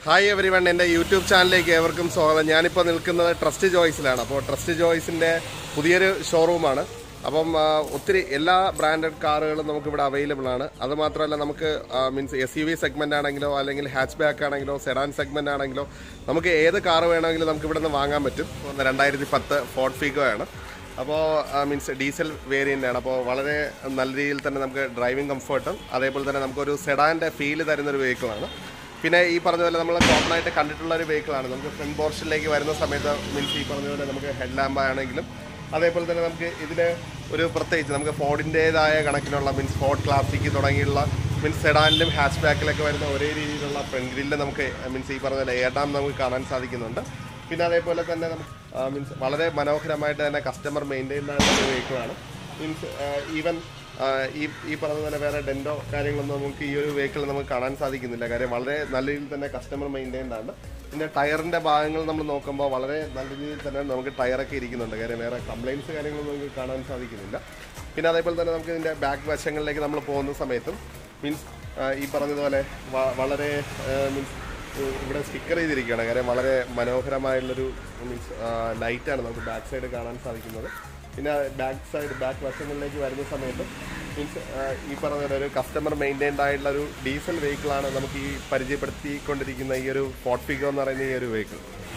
hi everyone എൻ്റെ YouTube ചാനലിലേക്ക് ഏവർക്കും സ്വാഗതം ഞാനിപ്പോൾ നിൽക്കുന്നത് ട്രസ്റ്റ് ജോയ്സിലാണ് അപ്പോൾ ട്രസ്റ്റ് ജോയ്സിൻ്റെ പുതിയൊരു ഷോറൂമാണ് അപ്പം ആ, ഒത്തിരി എല്ലാ ബ്രാൻഡഡ് കാറുകളും നമുക്കിവിടെ അവൈലബിൾ ആണ് അത് മാത്രമല്ല നമുക്ക് means S U V segment ആണെങ്കിലോ അല്ലെങ്കിൽ ഹാച്ച് ബാക്ക് ആണെങ്കിലോ സെഡാൻ സെഗ്മെൻ്റ് ആണെങ്കിലോ നമുക്ക് ഏത് കാറ് വേണമെങ്കിലും നമുക്ക് ഇവിടെ നിന്ന് വാങ്ങാൻ പറ്റും രണ്ടായിരത്തി പത്ത് ഫോർട്ട് ഫീഗോ ആണ് അപ്പോൾ മീൻസ് ഡീസൽ വേരിയൻ്റ് ആണ് അപ്പോൾ വളരെ നല്ല രീതിയിൽ തന്നെ നമുക്ക് ഡ്രൈവിംഗ് കംഫർട്ടും അതേപോലെ തന്നെ നമുക്കൊരു സെഡാൻ്റെ ഫീല് തരുന്നൊരു വെഹിക്കിളാണ് പിന്നെ ഈ പറഞ്ഞ പോലെ നമ്മൾ കോമൺ ആയിട്ട് കണ്ടിട്ടുള്ള ഒരു വെഹിക്കിളാണ് നമുക്ക് ഫ്രണ്ട് പോർഷനിലേക്ക് വരുന്ന സമയത്ത് മീൻസ് ഈ പറഞ്ഞ പോലെ നമുക്ക് ഹെഡ് ലാമ്പ് ആണെങ്കിലും അതേപോലെ തന്നെ നമുക്ക് ഇതിൽ ഒരു പ്രത്യേകിച്ച് നമുക്ക് ഫോർഡിൻ്റേതായ കണക്കിനുള്ള മീൻസ് ഫോർഡ് ക്ലാസിക് തുടങ്ങിയുള്ള മീൻസ് സെഡാനിലും ഹാച്ച് ബാക്കിലൊക്കെ വരുന്ന ഒരേ രീതിയിലുള്ള ഫ്രണ്ട് ഗ്രില്ല് നമുക്ക് മീൻസ് ഈ പറഞ്ഞ പോലെ എയർ ഡാം നമുക്ക് കാണാൻ സാധിക്കുന്നുണ്ട് പിന്നെ അതേപോലെ തന്നെ നമുക്ക് മീൻസ് വളരെ മനോഹരമായിട്ട് തന്നെ കസ്റ്റമർ മെയിൻറ്റെയിൻ ആയിട്ടുള്ള ഒരു വെഹിക്കിളാണ് മീൻസ് ഈവൻ ഈ ഈ പറഞ്ഞ പോലെ വേറെ ഡെൻഡോ കാര്യങ്ങളൊന്നും നമുക്ക് ഈ ഒരു വെഹിക്കിൾ നമുക്ക് കാണാൻ സാധിക്കുന്നില്ല കാര്യം വളരെ നല്ല രീതിയിൽ തന്നെ കസ്റ്റമർ മെയിൻറ്റെയിൻഡ് ആണ് പിന്നെ ടയറിന്റെ ഭാഗങ്ങൾ നമ്മൾ നോക്കുമ്പോൾ വളരെ നല്ല രീതിയിൽ തന്നെ നമുക്ക് ടയറൊക്കെ ഇരിക്കുന്നുണ്ട് കാര്യം വേറെ കംപ്ലൈൻസ് കാര്യങ്ങളൊന്നും നമുക്ക് കാണാൻ സാധിക്കുന്നില്ല പിന്നെ അതേപോലെ തന്നെ നമുക്ക് ഇതിന്റെ ബാക്ക് വശങ്ങളിലേക്ക് നമ്മൾ പോകുന്ന സമയത്തും മീൻസ് ഈ പറഞ്ഞതുപോലെ വ- വളരെ മീൻസ് ഇവിടെ സ്റ്റിക്കർ ചെയ്തിരിക്കുകയാണ് കാര്യം വളരെ മനോഹരമായുള്ളൊരു മീൻസ് ലൈറ്റാണ് നമുക്ക് ബാക്ക് സൈഡ് കാണാൻ സാധിക്കുന്നത് പിന്നെ ബാക്ക് സൈഡ് ബാക്ക് വശങ്ങളിലേക്ക് വരുന്ന സമയത്ത് മീൻസ് ഈ പറഞ്ഞ പോലെ ഒരു കസ്റ്റമർ മെയിൻറ്റൈൻഡ് ആയിട്ടുള്ള ഒരു ഡീസൽ വെഹിക്കിളാണ് നമുക്ക് ഈ പരിചയപ്പെടുത്തിക്കൊണ്ടിരിക്കുന്ന ഈ ഒരു ഫോർട്ട് ഫിഗോ എന്ന് പറയുന്ന ഈ ഒരു വെഹിക്കിൾ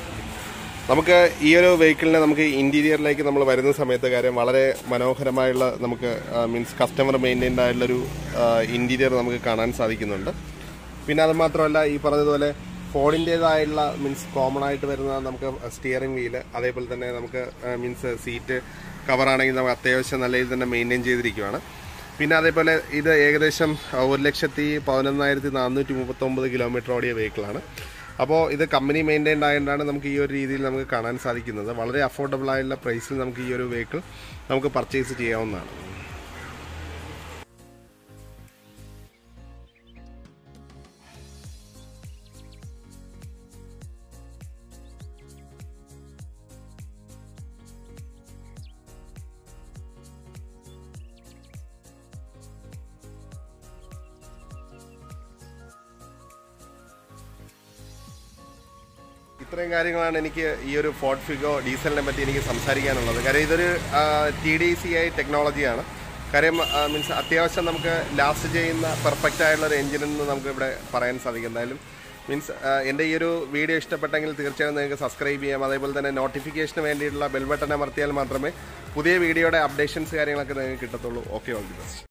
നമുക്ക് ഈ ഒരു വെഹിക്കിളിനെ നമുക്ക് ഇന്റീരിയറിലേക്ക് നമ്മൾ വരുന്ന സമയത്ത് കാര്യം വളരെ മനോഹരമായുള്ള നമുക്ക് മീൻസ് കസ്റ്റമർ മെയിൻറ്റൈൻഡ് ആയിട്ടുള്ളൊരു ഇന്റീരിയർ നമുക്ക് കാണാൻ സാധിക്കുന്നുണ്ട് പിന്നെ അത് മാത്രമല്ല ഈ പറഞ്ഞതുപോലെ ഫോണിൻ്റെതായുള്ള മീൻസ് കോമൺ ആയിട്ട് വരുന്ന നമുക്ക് സ്റ്റിയറിംഗ് വീല് അതേപോലെ തന്നെ നമുക്ക് മീൻസ് സീറ്റ് കവറാണെങ്കിൽ നമുക്ക് അത്യാവശ്യം നല്ല രീതിയിൽ തന്നെ മെയിൻറ്റെയിൻ ചെയ്തിരിക്കുകയാണ് പിന്നെ അതേപോലെ ഇത് ഏകദേശം ഒരു ലക്ഷത്തി പതിനൊന്നായിരത്തി നാനൂറ്റി മുപ്പത്തൊമ്പത് കിലോമീറ്റർ ഓടിയ വെഹിക്കിളാണ് അപ്പോൾ ഇത് കമ്പനി മെയിൻറ്റൈൻഡ് ആയതുകൊണ്ടാണ് നമുക്ക് ഈ ഒരു രീതിയിൽ നമുക്ക് കാണാൻ സാധിക്കുന്നത് വളരെ അഫോർഡബിൾ ആയിട്ടുള്ള പ്രൈസിൽ നമുക്ക് ഈ ഒരു വെഹിക്കിൾ നമുക്ക് പർച്ചേസ് ചെയ്യാവുന്നതാണ് ഇത്രയും കാര്യങ്ങളാണ് എനിക്ക് ഈ ഒരു ഫോർട്ട് ഫിഗോ ഡീസലിനെ പറ്റി എനിക്ക് സംസാരിക്കാനുള്ളത് കാര്യം ഇതൊരു ടി ഡി സി ഐ ടെക്നോളജിയാണ് കാര്യം മീൻസ് അത്യാവശ്യം നമുക്ക് ലാസ്റ്റ് ചെയ്യുന്ന പെർഫെക്റ്റ് ആയിട്ടുള്ള ഒരു എഞ്ചിനെന്ന് നമുക്ക് ഇവിടെ പറയാൻ സാധിക്കും എന്തായാലും മീൻസ് എൻ്റെ ഈ ഒരു വീഡിയോ ഇഷ്ടപ്പെട്ടെങ്കിൽ തീർച്ചയായും നിങ്ങൾക്ക് സബ്സ്ക്രൈബ് ചെയ്യാം അതേപോലെ തന്നെ നോട്ടിഫിക്കേഷന് വേണ്ടിയിട്ടുള്ള ബെൽ ബട്ടൺ അമർത്തിയാൽ മാത്രമേ പുതിയ വീഡിയോയുടെ അപ്ഡേഷൻസ് കാര്യങ്ങളൊക്കെ നിങ്ങൾക്ക് കിട്ടത്തുള്ളൂ ഓക്കെ ഓൾ ദി ബെസ്റ്റ്